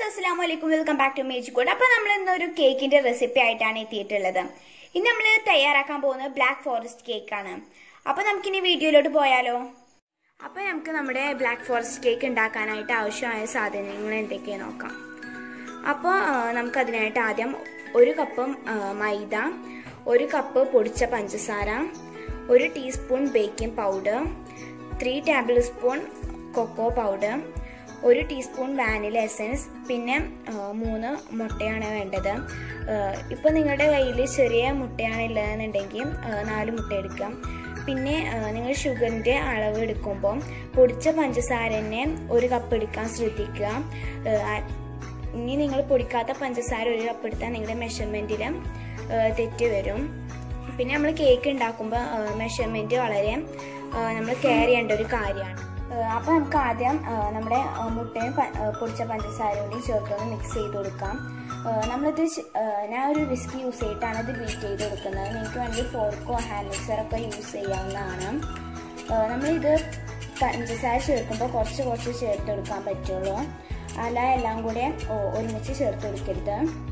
അസ്സാം വലൈക്കും welcome back to മേജിക്കോട് അപ്പോൾ നമ്മൾ ഇന്നൊരു കേക്കിന്റെ റെസിപ്പി ആയിട്ടാണ് എത്തിയിട്ടുള്ളത് ഇന്ന് നമ്മൾ തയ്യാറാക്കാൻ പോകുന്നത് ബ്ലാക്ക് ഫോറസ്റ്റ് കേക്കാണ് അപ്പോൾ നമുക്കിനി വീഡിയോയിലോട്ട് പോയാലോ അപ്പോൾ നമുക്ക് നമ്മുടെ ബ്ലാക്ക് ഫോറസ്റ്റ് കേക്ക് ഉണ്ടാക്കാനായിട്ട് ആവശ്യമായ സാധനങ്ങൾ എന്തൊക്കെയാണ് നോക്കാം അപ്പോൾ നമുക്കതിനായിട്ട് ആദ്യം ഒരു കപ്പ് മൈദ ഒരു കപ്പ് പൊടിച്ച പഞ്ചസാര ഒരു teaspoon baking powder three tablespoon cocoa powder ഒരു ടീസ്പൂൺ വാനില എസൻസ് പിന്നെ ആ, മൂന്ന് മുട്ടയാണ് വേണ്ടത് ഇപ്പോൾ നിങ്ങളുടെ കയ്യിൽ ചെറിയ മുട്ടയാണ് ഉള്ളതെന്നുണ്ടെങ്കിൽ ആ, നാല് മുട്ട എടുക്കാം പിന്നെ ആ, നിങ്ങൾ ഷുഗറിൻ്റെ അളവ് എടുക്കുമ്പോൾ പൊടിച്ച പഞ്ചസാരനെ ഒരു കപ്പ് എടുക്കാൻ ശ്രദ്ധിക്കുക ആ, ഇനി നിങ്ങൾ പൊടിക്കാത്ത പഞ്ചസാര ഒരു കപ്പ് എടുത്താൽ നിങ്ങളുടെ മെഷർമെൻറ്റിൽ തെറ്റ് വരും പിന്നെ നമ്മൾ കേക്ക് ഉണ്ടാക്കുമ്പോൾ മെഷർമെൻറ്റ് വളരെ നമ്മൾ കെയർ ചെയ്യേണ്ട ഒരു കാര്യമാണ് അപ്പോൾ നമുക്ക് ആദ്യം ആ, നമ്മുടെ ആ, മുട്ടയും പ- ആ, പൊടിച്ച പഞ്ചസാരയോടെയും ചേർത്തൊന്ന് മിക്സ് ചെയ്ത് കൊടുക്കാം ആ, നമ്മളിത് ച്- ആ, ഞാൻ ഒരു വിസ്ക് യൂസ് ചെയ്തിട്ടാണ് ഇത് ബീറ്റ് ചെയ്ത് കൊടുക്കുന്നത് നിങ്ങൾക്ക് വേണമെങ്കിൽ ഫോർക്കോ ഹാൻഡ് മിക്സറൊക്കെ യൂസ് ചെയ്യാവുന്നതാണ് ആ, നമ്മളിത് പഞ്ചസാര ചേർക്കുമ്പോൾ കുറച്ച് കുറച്ച് ചേർത്ത് കൊടുക്കാൻ പറ്റുള്ളൂ അല്ല എല്ലാം കൂടെ ഒ- ഒരുമിച്ച് ചേർത്ത് കൊടുക്കരുത്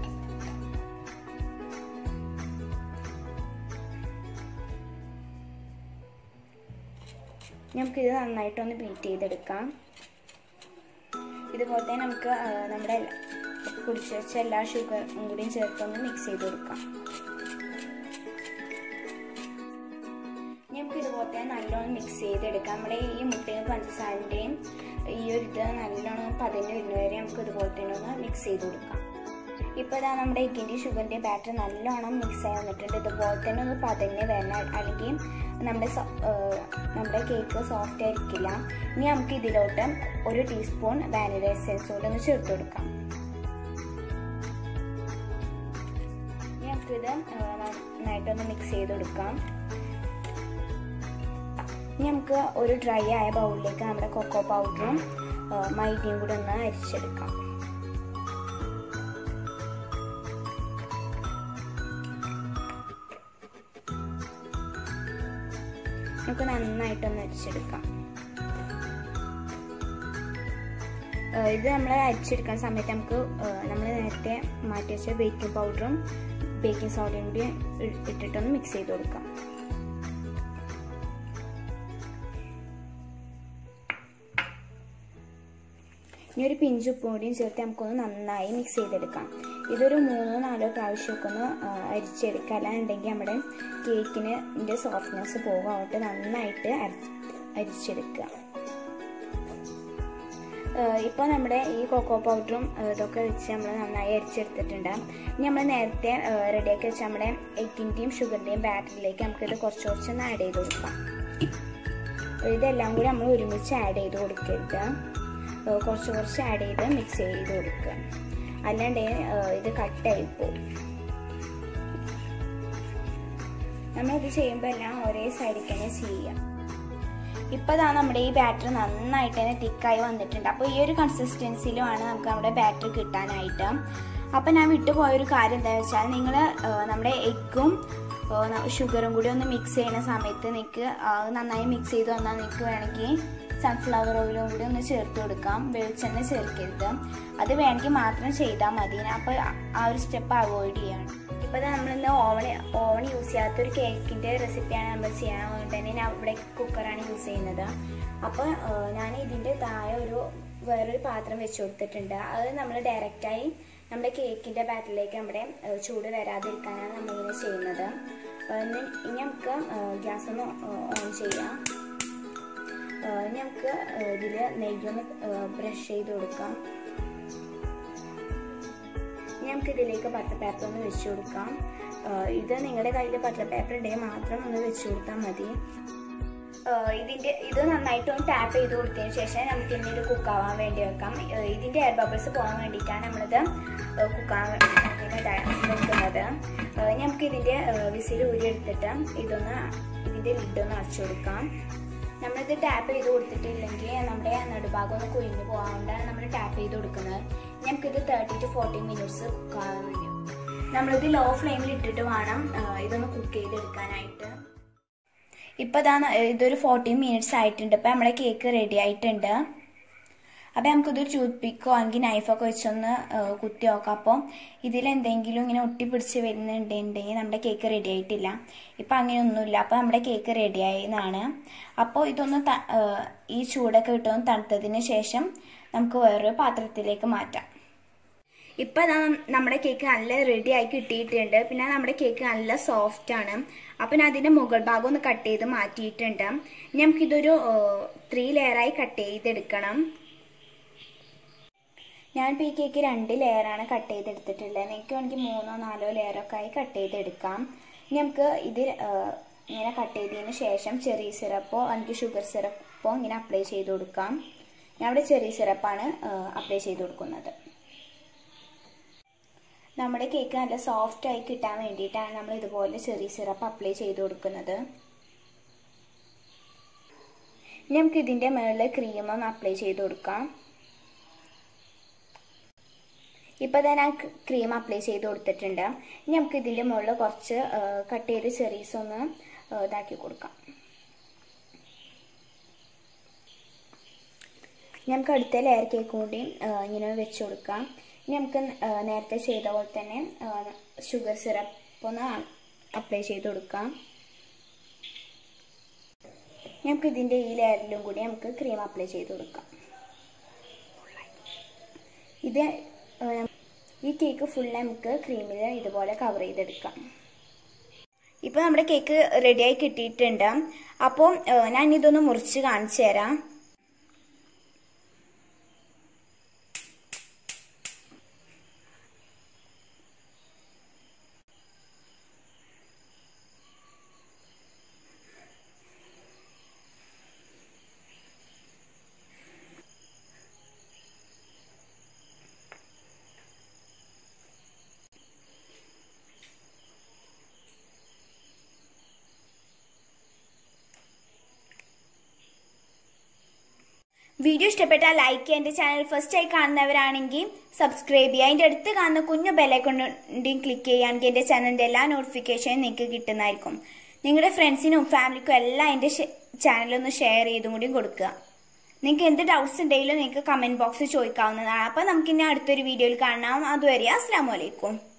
നമുക്കിത് നന്നായിട്ടൊന്ന് ബീറ്റ് ചെയ്തെടുക്കാം ഇതുപോലെ തന്നെ നമുക്ക് ആ, നമ്മുടെ കുടിച്ച് വെച്ച എല്ലാ ഷുഗറും കൂടിയും ചേർത്തൊന്ന് മിക്സ് ചെയ്ത് കൊടുക്കാം ഇനി നമുക്ക് ഇതുപോലെ തന്നെ നല്ലോണം മിക്സ് ചെയ്തെടുക്കാം നമ്മുടെ ഈ മുട്ടയും പഞ്ചസാരൻ്റെയും ഈ ഒരു ഇത് നല്ലോണം പതിന് വരുന്ന വരെ നമുക്ക് ഇതുപോലെ തന്നെ ഒന്ന് മിക്സ് ചെയ്ത് കൊടുക്കാം ഇപ്പോൾ ഇതാ നമ്മുടെ എഗ്ഗിൻ്റെയും ഷുഗറിൻ്റെയും ബാറ്റർ നല്ലോണം മിക്സ് ആയി വന്നിട്ടുണ്ട് ഇതുപോലെ തന്നെ ഒന്ന് പതിന് വരണം അല്ലെങ്കിൽ നമ്മുടെ സോ- ഏഹ് നമ്മുടെ കേക്ക് സോഫ്റ്റ് ആയിരിക്കില്ല ഇനി നമുക്ക് ഇതിലോട്ട് ഒരു ടീസ്പൂൺ വാനില എസൻസ് കൂടെ ഒന്ന് ചേർത്ത് കൊടുക്കാം ഇനി നമുക്കിത് ഏഹ് നന്നായിട്ടൊന്ന് മിക്സ് ചെയ്ത് കൊടുക്കാം ഇനി നമുക്ക് ഒരു ഡ്രൈ ആയ ബൗളിലേക്ക് നമ്മുടെ കൊക്കോ പൗഡറും മൈദയും കൂടെ ഒന്ന് അരിച്ചെടുക്കാം നമുക്ക് നന്നായിട്ടൊന്ന് അരിച്ചെടുക്കാം ഏഹ് ഇത് നമ്മൾ അരിച്ചെടുക്കുന്ന സമയത്ത് നമുക്ക് നമ്മൾ നേരത്തെ മാറ്റി വെച്ച ബേക്കിംഗ് പൗഡറും ബേക്കിംഗ് സോഡയും കൂടി ഇ- ഇട്ടിട്ടൊന്ന് മിക്സ് ചെയ്ത് കൊടുക്കാം ഇനി ഒരു പിഞ്ച് ഉപ്പും കൂടിയും ചേർത്ത് നമുക്കൊന്ന് നന്നായി മിക്സ് ചെയ്തെടുക്കാം ഇതൊരു മൂന്നോ നാലോ പ്രാവശ്യമൊക്കെ ഒന്ന് ആ, അരിച്ചെടുക്കുക അല്ലാന്നുണ്ടെങ്കിൽ നമ്മുടെ കേക്കിന് ഇതിൻ്റെ സോഫ്റ്റ്നെസ് പോകും അതുകൊണ്ട് നന്നായിട്ട് അരി അരിച്ചെടുക്കുക ഇപ്പോൾ നമ്മുടെ ഈ കൊക്കോ പൗഡറും ഇതൊക്കെ വെച്ച് നമ്മൾ നന്നായി അരിച്ചെടുത്തിട്ടുണ്ട് ഇനി നമ്മൾ നേരത്തെ റെഡിയാക്കി വെച്ച നമ്മുടെ എഗ്ഗിൻ്റെയും ഷുഗറിൻ്റെയും ബാറ്ററിലേക്ക് നമുക്കിത് കുറച്ച് കുറച്ചൊന്ന് ആഡ് ചെയ്ത് കൊടുക്കാം ഇതെല്ലാം കൂടി നമ്മൾ ഒരുമിച്ച് ആഡ് ചെയ്ത് കൊടുക്കരുത് ഏഹ് കുറച്ച് കുറച്ച് ആഡ് ചെയ്ത് മിക്സ് ചെയ്ത് കൊടുക്കുക അല്ലാണ്ട് ഏഹ് ഇത് കട്ടായി പോകും നമ്മളിത് ചെയ്യുമ്പോൾ എല്ലാം ഒരേ സൈഡിൽ തന്നെ ചെയ്യാം ഇപ്പോൾ ഇതാ നമ്മുടെ ഈ ബാറ്റർ നന്നായിട്ട് തന്നെ തിക്കായി വന്നിട്ടുണ്ട് അപ്പോൾ ഈ ഒരു കൺസിസ്റ്റൻസിയിലുമാണ് നമുക്ക് നമ്മുടെ ബാറ്റർ കിട്ടാനായിട്ട് അപ്പോൾ ഞാൻ വിട്ടുപോയ ഒരു കാര്യം എന്താ വെച്ചാൽ നിങ്ങൾ നമ്മുടെ എഗ്ഗും ഷുഗറും കൂടി ഒന്ന് മിക്സ് ചെയ്യുന്ന സമയത്ത് നിങ്ങൾക്ക് നന്നായി മിക്സ് ചെയ്ത് വന്നാൽ നിങ്ങൾക്ക് വേണമെങ്കിൽ സൺഫ്ലവർ ഓയിലും കൂടി ഒന്ന് ചേർത്ത് കൊടുക്കാം വെളിച്ചെണ്ണ ചേർക്കരുത് അത് വേണമെങ്കിൽ മാത്രം ചെയ്താൽ മതി അപ്പോൾ ആ ഒരു സ്റ്റെപ്പ് അവോയ്ഡ് ചെയ്യണം ഇപ്പോൾ നമ്മളിന്ന് ഓവൺ ഓവൺ യൂസ് ചെയ്യാത്തൊരു കേക്കിൻ്റെ റെസിപ്പിയാണ് നമ്മൾ ചെയ്യാൻ അതുകൊണ്ട് തന്നെ ഞാൻ ഇവിടെ കുക്കറാണ് യൂസ് ചെയ്യുന്നത് അപ്പോൾ ഞാൻ ഇതിൻ്റെ താഴെ ഒരു വേറൊരു പാത്രം വെച്ച് കൊടുത്തിട്ടുണ്ട് അത് നമ്മൾ ഡയറക്റ്റായി നമ്മുടെ കേക്കിൻ്റെ ബാറ്ററിലേക്ക് നമ്മുടെ ഏഹ്, ചൂട് വരാതിരിക്കാനാണ് നമ്മളിങ്ങനെ ചെയ്യുന്നത് ഏഹ്, ഇനി ഇനി നമുക്ക് ഗ്യാസ് ഒന്ന് ഓൺ ചെയ്യാം ഏഹ്, ഇനി നമുക്ക് ഇതിൽ നെയ്യൊന്ന് ബ്രഷ് ചെയ്ത് കൊടുക്കാം ഇനി നമുക്ക് ഇതിലേക്ക് ബട്ടർ പേപ്പർ ഒന്ന് വെച്ച് കൊടുക്കാം ഏഹ്, ഇത് നിങ്ങളുടെ കയ്യിൽ ബട്ടർ പേപ്പർ ഉണ്ടെങ്കിൽ മാത്രം ഒന്ന് വെച്ച് കൊടുത്താൽ മതി ഏഹ് ഇതിന്റെ ഇത് നന്നായിട്ട് ഒന്ന് ടാപ്പ് ചെയ്ത് കൊടുത്തതിന് ശേഷം നമുക്ക് ഇനി ഇത് കുക്കാവാൻ വേണ്ടി വെക്കാം ഏഹ് ഇതിന്റെ എയർ ബബിൾസ് പോകാൻ വേണ്ടിയിട്ടാണ് നമ്മളിത് കുക്കാൻ വെക്കുന്നത് ഏഹ് ഇനി നമുക്ക് ഇതിന്റെ വിസിൽ ഊരി എടുത്തിട്ട് ഇതൊന്ന് ഇതിന്റെ ലിഡൊന്ന് അടച്ചു കൊടുക്കാം നമ്മളിത് ടാപ്പ് ചെയ്ത് കൊടുത്തിട്ടില്ലെങ്കിൽ നമ്മുടെ നടുഭാഗം ഒന്ന് കുഴിഞ്ഞു പോകാതുകൊണ്ടാണ് നമ്മൾ ടാപ്പ് ചെയ്ത് കൊടുക്കുന്നത് ഇനി നമുക്കിത് തേർട്ടി ടു ഫോർട്ടി മിനിറ്റ്സ് കുക്കാവാൻ വേണ്ടി നമ്മളിത് ലോ ഫ്ലെയിമിൽ ഇട്ടിട്ട് വേണം ഏഹ് ഇതൊന്ന് കുക്ക് ചെയ്തെടുക്കാനായിട്ട് ഇപ്പൊ ഇതാ ന- ഇതൊരു ഫോർട്ടീൻ മിനിറ്റ്സ് ആയിട്ടുണ്ട് ഇപ്പൊ നമ്മുടെ കേക്ക് റെഡി ആയിട്ടുണ്ട് അപ്പം നമുക്കിതൊരു ടൂത്ത് പിക്കോ അല്ലെങ്കിൽ നൈഫൊക്കെ വെച്ചൊന്ന് ഏഹ്, കുത്തി നോക്കാം അപ്പോൾ ഇതിലെന്തെങ്കിലും ഇങ്ങനെ ഒട്ടിപ്പിടിച്ച് വരുന്നുണ്ടെങ്കിൽ നമ്മുടെ കേക്ക് റെഡി ആയിട്ടില്ല ഇപ്പം അങ്ങനെയൊന്നുമില്ല അപ്പോൾ നമ്മുടെ കേക്ക് റെഡി ആയെന്നാണ് അപ്പോൾ ഇതൊന്ന് ത- ഏഹ്, ഈ ചൂടൊക്കെ വിട്ടൊന്ന് തണുത്തതിന് ശേഷം നമുക്ക് വേറൊരു പാത്രത്തിലേക്ക് മാറ്റാം ഇപ്പൊ ദാ നമ്മുടെ കേക്ക് നല്ല റെഡി ആയി കിട്ടിയിട്ടുണ്ട് പിന്നെ നമ്മുടെ കേക്ക് നല്ല സോഫ്റ്റ് ആണ് അപ്പൊ ഞാൻ അതിന്റെ മുകൾ ഭാഗം ഒന്ന് കട്ട് ചെയ്ത് മാറ്റിയിട്ടുണ്ട് ഇനി നമുക്കിതൊരു ത്രീ ലെയറായി കട്ട് ചെയ്തെടുക്കണം ഞാനിപ്പോൾ ഈ കേക്ക് രണ്ട് ലെയറാണ് കട്ട് ചെയ്തെടുത്തിട്ടുള്ളത് എനിക്ക് വേണമെങ്കിൽ മൂന്നോ നാലോ ലെയറൊക്കെ ആയി കട്ട് ചെയ്തെടുക്കാം ഇനി നമുക്ക് ഇത് ആ, ഇങ്ങനെ കട്ട് ചെയ്തതിന് ശേഷം ചെറിയ സിറപ്പോ അല്ലെങ്കിൽ ഷുഗർ സിറപ്പോ ഇങ്ങനെ അപ്ലൈ ചെയ്ത് കൊടുക്കാം ഞാൻ ഇവിടെ ചെറിയ സിറപ്പാണ് അപ്ലൈ ചെയ്ത് കൊടുക്കുന്നത് നമ്മുടെ കേക്ക് നല്ല സോഫ്റ്റ് ആയി കിട്ടാൻ വേണ്ടിയിട്ടാണ് നമ്മൾ ഇതുപോലെ ചെറിയ സിറപ്പ് അപ്ലൈ ചെയ്ത് കൊടുക്കുന്നത് ഇനി നമുക്ക് ഇതിൻ്റെ മുകളിൽ ക്രീമും അപ്ലൈ ചെയ്ത് കൊടുക്കാം ഇപ്പോൾ തന്നെ ഞാൻ ക്രീം അപ്ലൈ ചെയ്ത് കൊടുത്തിട്ടുണ്ട് ഇനി നമുക്ക് ഇതിൻ്റെ മുകളിൽ കുറച്ച് കട്ട് ചെയ്ത് ചെറീസ് ഒന്ന് ആ, ഇതാക്കി കൊടുക്കാം ഇനി നമുക്ക് അടുത്ത ലെയർ കേക്ക് കൂടി ആ, ഇങ്ങനെ വെച്ച് കൊടുക്കാം ഇനി നമുക്ക് ആ, നേരത്തെ ചെയ്ത പോലെ തന്നെ ഷുഗർ സിറപ്പ് ഒന്ന് അപ്ലൈ ചെയ്ത് കൊടുക്കാം ഇനി നമുക്ക് ഇതിൻ്റെ ഈ ലെയറിലും കൂടി നമുക്ക് ക്രീം അപ്ലൈ ചെയ്ത് കൊടുക്കാം ഇത് ആ, ഈ കേക്ക് ഫുൾ നമുക്ക് ക്രീമിൽ ഇതുപോലെ കവർ ചെയ്തെടുക്കാം ഇപ്പോൾ നമ്മുടെ കേക്ക് റെഡിയായി കിട്ടിയിട്ടുണ്ട് അപ്പോൾ ഞാൻ ഇതൊന്ന് മുറിച്ച് കാണിച്ചു തരാം വീഡിയോ ഇഷ്ടപ്പെട്ടാൽ ലൈക്ക് ചെയ്യുക എൻ്റെ ചാനൽ ഫസ്റ്റ് ആയി കാണുന്നവരാണെങ്കിൽ സബ്സ്ക്രൈബ് ചെയ്യുക അതിൻ്റെ അടുത്ത് കാണുന്ന കുഞ്ഞു ബെല്ലൈക്കൊണ്ടും ക്ലിക്ക് ചെയ്യുകയാണെങ്കിൽ എൻ്റെ ചാനലിൻ്റെ എല്ലാ നോട്ടിഫിക്കേഷനും നിങ്ങൾക്ക് കിട്ടുന്നതായിരിക്കും നിങ്ങളുടെ ഫ്രണ്ട്സിനും ഫാമിലിക്കും എല്ലാം എൻ്റെ ചാനലൊന്ന് ഷെയർ ചെയ്തും കൂടി കൊടുക്കുക നിങ്ങൾക്ക് എന്ത് ഡൗട്ട്സ് ഉണ്ടെങ്കിലും നിങ്ങൾക്ക് കമൻറ്റ് ബോക്സിൽ ചോദിക്കാവുന്നതാണ് അപ്പോൾ നമുക്കിനി അടുത്തൊരു വീഡിയോയിൽ കാണാം അതുവരെ അസ്സാം വലൈക്കും